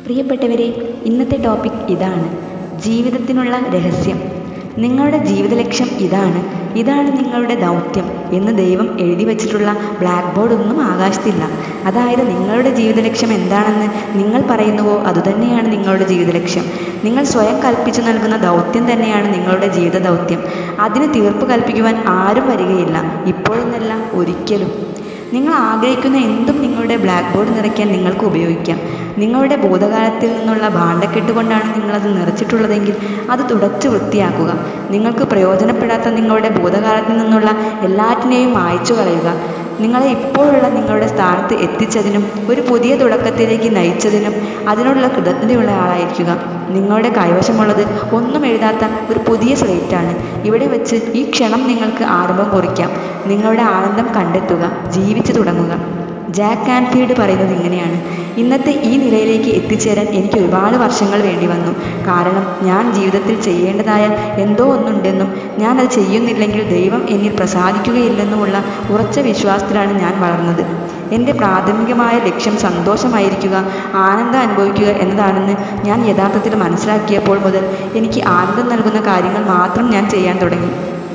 പ്രിയപ്പെട്ടവരെ ഇന്നത്തെ ടോപ്പിക് ഇതാണ് ജീവിതത്തിനുള്ള രഹസ്യം നിങ്ങളുടെ ജീവിത ലക്ഷ്യം ഇതാണ് ഇതാണ് നിങ്ങളുടെ ദൗത്യം എന്ന് ദൈവം എഴുതി വച്ചിട്ടുള്ള ബ്ലാക്ക് ബോർഡൊന്നും ആകാശത്തില്ല അതായത് നിങ്ങളുടെ ജീവിത ലക്ഷ്യം എന്താണെന്ന് നിങ്ങൾ പറയുന്നുവോ അതുതന്നെയാണ് നിങ്ങളുടെ ജീവിത ലക്ഷ്യം നിങ്ങൾ സ്വയം കൽപ്പിച്ചു നൽകുന്ന ദൗത്യം തന്നെയാണ് നിങ്ങളുടെ ജീവിത ദൗത്യം അതിന് തീർപ്പ് കൽപ്പിക്കുവാൻ ആരും വരികയില്ല ഇപ്പോഴൊന്നല്ല ഒരിക്കലും നിങ്ങൾ ആഗ്രഹിക്കുന്ന എന്തും നിങ്ങളുടെ ബ്ലാക്ക് ബോർഡ് നിറയ്ക്കാൻ നിങ്ങൾക്ക് ഉപയോഗിക്കാം നിങ്ങളുടെ ഭൂതകാലത്തിൽ നിന്നുള്ള ഭാണ്ഡക്കെട്ട് കൊണ്ടാണ് നിങ്ങളത് നിറച്ചിട്ടുള്ളതെങ്കിൽ അത് തുടച്ച് വൃത്തിയാക്കുക നിങ്ങൾക്ക് പ്രയോജനപ്പെടാത്ത നിങ്ങളുടെ ഭൂതകാലത്തിൽ നിന്നുള്ള എല്ലാറ്റിനെയും മായ്ച്ചു കളയുക നിങ്ങളെ ഇപ്പോഴുള്ള നിങ്ങളുടെ സ്ഥാനത്ത് എത്തിച്ചതിനും ഒരു പുതിയ തുടക്കത്തിലേക്ക് നയിച്ചതിനും അതിനുള്ള കൃതജ്ഞതയുള്ള ആളായിരിക്കുക നിങ്ങളുടെ കൈവശമുള്ളത് ഒന്നും എഴുതാത്ത ഒരു പുതിയ സ്ലേറ്റാണ് ഇവിടെ വെച്ച് ഈ ക്ഷണം നിങ്ങൾക്ക് ആരംഭം കുറിക്കാം നിങ്ങളുടെ ആനന്ദം കണ്ടെത്തുക ജീവിച്ചു തുടങ്ങുക ജാക്ക് ആൻഫീൽഡ് പറയുന്നത് ഇങ്ങനെയാണ് ഇന്നത്തെ ഈ നിലയിലേക്ക് എത്തിച്ചേരാൻ എനിക്ക് ഒരുപാട് വർഷങ്ങൾ വേണ്ടി വന്നു കാരണം ഞാൻ ജീവിതത്തിൽ ചെയ്യേണ്ടതായ എന്തോ ഒന്നുണ്ടെന്നും ഞാൻ അത് ചെയ്യുന്നില്ലെങ്കിൽ ദൈവം എന്നിൽ പ്രസാദിക്കുകയില്ലെന്നുമുള്ള ഉറച്ച വിശ്വാസത്തിലാണ് ഞാൻ വളർന്നത് എൻ്റെ പ്രാഥമികമായ ലക്ഷ്യം സന്തോഷമായിരിക്കുക ആനന്ദം അനുഭവിക്കുക എന്നതാണെന്ന് ഞാൻ യഥാർത്ഥത്തിൽ മനസ്സിലാക്കിയപ്പോൾ മുതൽ എനിക്ക് ആനന്ദം നൽകുന്ന കാര്യങ്ങൾ മാത്രം ഞാൻ ചെയ്യാൻ തുടങ്ങി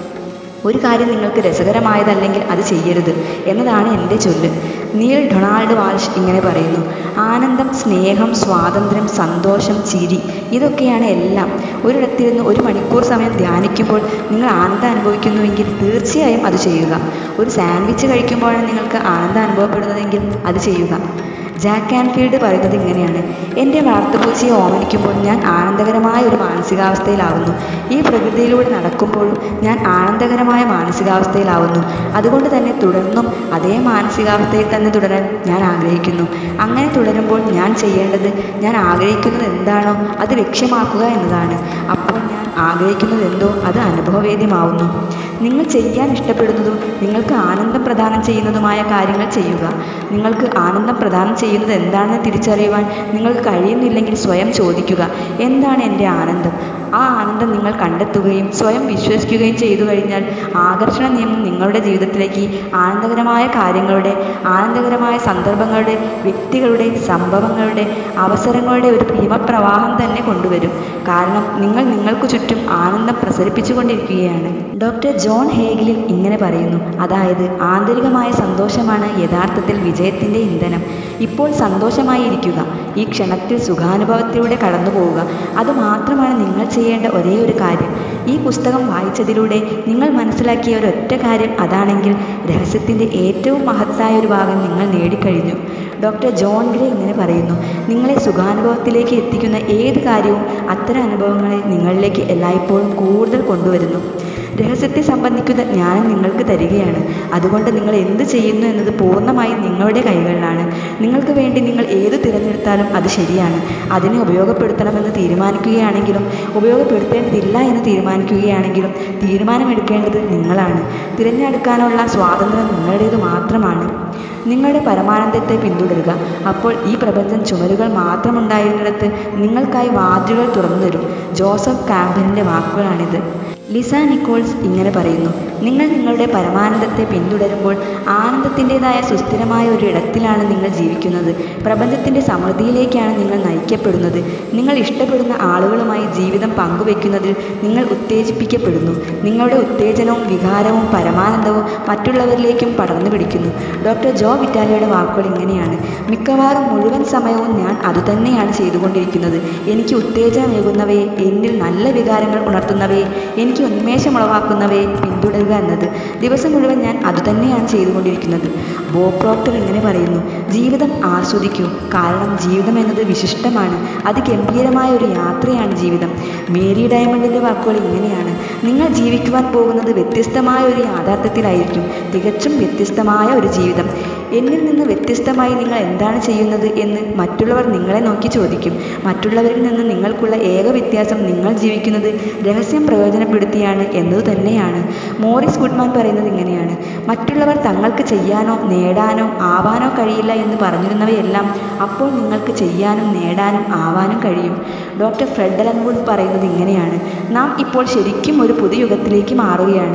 ഒരു കാര്യം നിങ്ങൾക്ക് രസകരമായതല്ലെങ്കിൽ അത് ചെയ്യരുത് എന്നതാണ് എൻ്റെ ചൊല്ല് നീൽ ഡൊണാൾഡ് വാൾഷ് ഇങ്ങനെ പറയുന്നു ആനന്ദം സ്നേഹം സ്വാതന്ത്ര്യം സന്തോഷം ചിരി ഇതൊക്കെയാണ് എല്ലാം ഒരിടത്തിരുന്ന് ഒരു മണിക്കൂർ സമയം ധ്യാനിക്കുമ്പോൾ നിങ്ങൾ ആനന്ദം അനുഭവിക്കുന്നുവെങ്കിൽ തീർച്ചയായും അത് ചെയ്യുക ഒരു സാൻഡ്വിച്ച് കഴിക്കുമ്പോഴാണ് നിങ്ങൾക്ക് ആനന്ദം അനുഭവപ്പെടുന്നതെങ്കിൽ അത് ചെയ്യുക ജാക്ക് ആൻഫീൽഡ് പറയുന്നത് ഇങ്ങനെയാണ് എൻ്റെ വളർത്തുപൂച്ചയെ ഓമനിക്കുമ്പോൾ ഞാൻ ആനന്ദകരമായ ഒരു മാനസികാവസ്ഥയിലാവുന്നു ഈ പ്രകൃതിയിലൂടെ നടക്കുമ്പോഴും ഞാൻ ആനന്ദകരമായ മാനസികാവസ്ഥയിലാവുന്നു അതുകൊണ്ട് തന്നെ തുടർന്നും അതേ മാനസികാവസ്ഥയിൽ തന്നെ തുടരാൻ ഞാൻ ആഗ്രഹിക്കുന്നു അങ്ങനെ തുടരുമ്പോൾ ഞാൻ ചെയ്യേണ്ടത് ഞാൻ ആഗ്രഹിക്കുന്നത് എന്താണോ അത് ലക്ഷ്യമാക്കുക എന്നതാണ് അപ്പോൾ ഞാൻ ആഗ്രഹിക്കുന്നത് എന്തോ അത് അനുഭവവേദ്യമാവുന്നു നിങ്ങൾ ചെയ്യാൻ ഇഷ്ടപ്പെടുന്നതും നിങ്ങൾക്ക് ആനന്ദം പ്രദാനം ചെയ്യുന്നതുമായ കാര്യങ്ങൾ ചെയ്യുക നിങ്ങൾക്ക് ആനന്ദം പ്രദാനം ചെയ്യുന്നത് എന്താണെന്ന് തിരിച്ചറിയുവാൻ നിങ്ങൾക്ക് കഴിയുന്നില്ലെങ്കിൽ സ്വയം ചോദിക്കുക എന്താണ് എൻ്റെ ആനന്ദം ആ ആനന്ദം നിങ്ങൾ കണ്ടെത്തുകയും സ്വയം വിശ്വസിക്കുകയും ചെയ്തു കഴിഞ്ഞാൽ ആകർഷണ നിയമം നിങ്ങളുടെ ജീവിതത്തിലേക്ക് ആനന്ദകരമായ കാര്യങ്ങളുടെ ആനന്ദകരമായ സന്ദർഭങ്ങളുടെ വ്യക്തികളുടെ സംഭവങ്ങളുടെ അവസരങ്ങളുടെ ഒരു ഹിമപ്രവാഹം തന്നെ കൊണ്ടുവരും കാരണം നിങ്ങൾ നിങ്ങൾക്ക് ചുറ്റും ആനന്ദം പ്രസരിപ്പിച്ചുകൊണ്ടിരിക്കുകയാണ് ഡോക്ടർ ജോൺ ഹേഗിലിൻ ഇങ്ങനെ പറയുന്നു അതായത് ആന്തരികമായ സന്തോഷമാണ് യഥാർത്ഥത്തിൽ വിജയത്തിൻ്റെ ഇന്ധനം ഇപ്പോൾ സന്തോഷമായി ഇരിക്കുക ഈ ക്ഷണത്തിൽ സുഖാനുഭവത്തിലൂടെ കടന്നു പോവുക അതുമാത്രമാണ് നിങ്ങൾ ചെയ്യേണ്ട ഒരേ ഒരു കാര്യം ഈ പുസ്തകം വായിച്ചതിലൂടെ നിങ്ങൾ മനസ്സിലാക്കിയ ഒരൊറ്റ കാര്യം അതാണെങ്കിൽ രഹസ്യത്തിൻ്റെ ഏറ്റവും മഹത്തായ ഒരു ഭാഗം നിങ്ങൾ നേടിക്കഴിഞ്ഞു ഡോക്ടർ ജോൺ ഗ്രേ ഇങ്ങനെ പറയുന്നു നിങ്ങളെ സുഖാനുഭവത്തിലേക്ക് എത്തിക്കുന്ന ഏത് കാര്യവും അത്തരം അനുഭവങ്ങളെ നിങ്ങളിലേക്ക് എല്ലായ്പ്പോഴും കൂടുതൽ കൊണ്ടുവരുന്നു രഹസ്യത്തെ സംബന്ധിക്കുന്ന ജ്ഞാനം നിങ്ങൾക്ക് തരികയാണ് അതുകൊണ്ട് നിങ്ങൾ എന്ത് ചെയ്യുന്നു എന്നത് പൂർണ്ണമായും നിങ്ങളുടെ കൈകളിലാണ് നിങ്ങൾക്ക് വേണ്ടി നിങ്ങൾ ഏത് തിരഞ്ഞെടുത്താലും അത് ശരിയാണ് അതിനെ ഉപയോഗപ്പെടുത്തണമെന്ന് തീരുമാനിക്കുകയാണെങ്കിലും ഉപയോഗപ്പെടുത്തേണ്ടതില്ല എന്ന് തീരുമാനിക്കുകയാണെങ്കിലും തീരുമാനമെടുക്കേണ്ടത് നിങ്ങളാണ് തിരഞ്ഞെടുക്കാനുള്ള സ്വാതന്ത്ര്യം നിങ്ങളുടേത് മാത്രമാണ് നിങ്ങളുടെ പരമാനന്ദത്തെ പിന്തുടരുക അപ്പോൾ ഈ പ്രപഞ്ചം ചുമരുകൾ മാത്രമുണ്ടായിരുന്നിടത്ത് നിങ്ങൾക്കായി വാതിലുകൾ തുറന്നു തരും ജോസഫ് കാമ്പലിൻ്റെ വാക്കുകളാണിത് ലിസ നിക്കോൾസ് ഇങ്ങനെ പറയുന്നു നിങ്ങൾ നിങ്ങളുടെ പരമാനന്ദത്തെ പിന്തുടരുമ്പോൾ ആനന്ദത്തിൻ്റെതായ സുസ്ഥിരമായ ഒരു ഇടത്തിലാണ് നിങ്ങൾ ജീവിക്കുന്നത് പ്രപഞ്ചത്തിൻ്റെ സമൃദ്ധിയിലേക്കാണ് നിങ്ങൾ നയിക്കപ്പെടുന്നത് നിങ്ങൾ ഇഷ്ടപ്പെടുന്ന ആളുകളുമായി ജീവിതം പങ്കുവെക്കുന്നതിൽ നിങ്ങൾ ഉത്തേജിപ്പിക്കപ്പെടുന്നു നിങ്ങളുടെ ഉത്തേജനവും വികാരവും പരമാനന്ദവും മറ്റുള്ളവരിലേക്കും പടർന്നു പിടിക്കുന്നു ഡോക്ടർ ജോ വിറ്റാലിയുടെ വാക്കുകൾ ഇങ്ങനെയാണ് മിക്കവാറും മുഴുവൻ സമയവും ഞാൻ അതുതന്നെയാണ് ചെയ്തുകൊണ്ടിരിക്കുന്നത് എനിക്ക് ഉത്തേജനമേകുന്നവയെ എന്നിൽ നല്ല വികാരങ്ങൾ ഉണർത്തുന്നവയെ എനിക്ക് ഉന്മേഷമുളവാക്കുന്നവയെ പിന്തുടരുക എന്നത് ദിവസം മുഴുവൻ ഞാൻ അതുതന്നെയാണ് ചെയ്തുകൊണ്ടിരിക്കുന്നത് ബോ പ്രോക്ടർ ഇങ്ങനെ പറയുന്നു ജീവിതം ആസ്വദിക്കൂ കാരണം ജീവിതം എന്നത് വിശിഷ്ടമാണ് അതിഗംഭീരമായ ഒരു യാത്രയാണ് ജീവിതം മേരി ഡയമണ്ടിൻ്റെ വാക്കുകൾ ഇങ്ങനെയാണ് നിങ്ങൾ ജീവിക്കുവാൻ പോകുന്നത് വ്യത്യസ്തമായ ഒരു യാഥാർത്ഥ്യത്തിലായിരിക്കും തികച്ചും വ്യത്യസ്തമായ ഒരു ജീവിതം എന്നിൽ നിന്ന് വ്യത്യസ്തമായി നിങ്ങൾ എന്താണ് ചെയ്യുന്നത് എന്ന് മറ്റുള്ളവർ നിങ്ങളെ നോക്കി ചോദിക്കും മറ്റുള്ളവരിൽ നിന്ന് നിങ്ങൾക്കുള്ള ഏക വ്യത്യാസം നിങ്ങൾ ജീവിക്കുന്നത് രഹസ്യം പ്രയോജനപ്പെടുത്തിയാണ് എന്നത് തന്നെയാണ് മോറിസ് ഗുഡ്മാൻ പറയുന്നത് ഇങ്ങനെയാണ് മറ്റുള്ളവർ തങ്ങൾക്ക് ചെയ്യാനോ നേടാനോ ആവാനോ കഴിയില്ല എന്ന് പറഞ്ഞിരുന്നവയെല്ലാം അപ്പോൾ നിങ്ങൾക്ക് ചെയ്യാനും നേടാനും ആവാനും കഴിയും ഡോക്ടർ ഫ്രെഡ് അലൻവുഡ് പറയുന്നത് ഇങ്ങനെയാണ് നാം ഇപ്പോൾ ശരിക്കും ഒരു പുതുയുഗത്തിലേക്ക് മാറുകയാണ്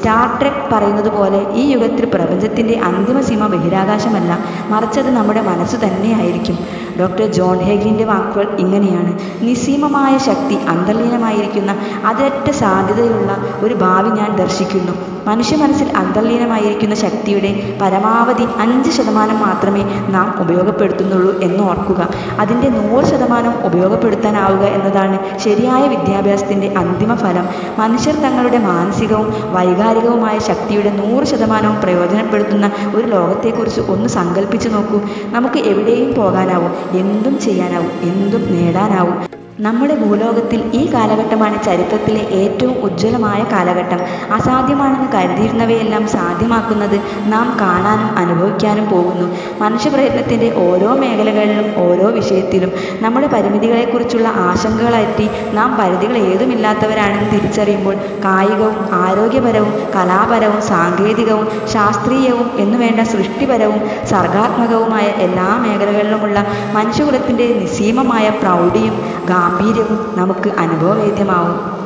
സ്റ്റാർ ട്രെക്ക് പറയുന്നത് പോലെ ഈ യുഗത്തിൽ പ്രപഞ്ചത്തിൻ്റെ അന്തിമ സീമ ബഹിരാകാശമല്ല മറിച്ചത് നമ്മുടെ മനസ്സ് തന്നെയായിരിക്കും ഡോക്ടർ ജോൺ ഹേഗിൻ്റെ വാക്കുകൾ ഇങ്ങനെയാണ് നിസ്സീമമായ ശക്തി അന്തർലീനമായിരിക്കുന്ന അതിരറ്റ സാധ്യതയുള്ള ഒരു ഭാവി ഞാൻ ദർശിക്കുന്നു മനുഷ്യ മനസ്സിൽ അന്തർലീനമായിരിക്കുന്ന ശക്തിയുടെ പരമാവധി അഞ്ച് ശതമാനം മാത്രമേ നാം ഉപയോഗപ്പെടുത്തുന്നുള്ളൂ എന്ന് ഓർക്കുക അതിൻ്റെ നൂറ് ശതമാനം ഉപയോഗപ്പെടുത്താനാവുക എന്നതാണ് ശരിയായ വിദ്യാഭ്യാസത്തിൻ്റെ അന്തിമ ഫലം മനുഷ്യർ തങ്ങളുടെ മാനസികവും വൈകാരികവുമായ ശക്തിയുടെ നൂറ് ശതമാനവും പ്രയോജനപ്പെടുത്തുന്ന ഒരു ലോകത്തെക്കുറിച്ച് ഒന്ന് സങ്കല്പിച്ചു നോക്കൂ നമുക്ക് എവിടെയും പോകാനാവും എന്തും ചെയ്യാനാവും എന്തും നേടാനാവും നമ്മുടെ ഭൂലോകത്തിൽ ഈ കാലഘട്ടമാണ് ചരിത്രത്തിലെ ഏറ്റവും ഉജ്ജ്വലമായ കാലഘട്ടം അസാധ്യമാണെന്ന് കരുതിയിരുന്നവയെല്ലാം സാധ്യമാക്കുന്നത് നാം കാണാനും അനുഭവിക്കാനും പോകുന്നു മനുഷ്യപ്രയത്നത്തിൻ്റെ ഓരോ മേഖലകളിലും ഓരോ വിഷയത്തിലും നമ്മുടെ പരിമിതികളെക്കുറിച്ചുള്ള ആശങ്കകളറ്റി നാം പരിധികൾ ഏതുമില്ലാത്തവരാണെന്ന് തിരിച്ചറിയുമ്പോൾ കായികവും ആരോഗ്യപരവും കലാപരവും സാങ്കേതികവും ശാസ്ത്രീയവും എന്നുവേണ്ട സൃഷ്ടിപരവും സർഗാത്മകവുമായ എല്ലാ മേഖലകളിലുമുള്ള മനുഷ്യകുലത്തിൻ്റെ നിസ്സീമമായ പ്രൗഢിയും ഗാംഭീര്യവും നമുക്ക് അനുഭവവേദ്യമാവും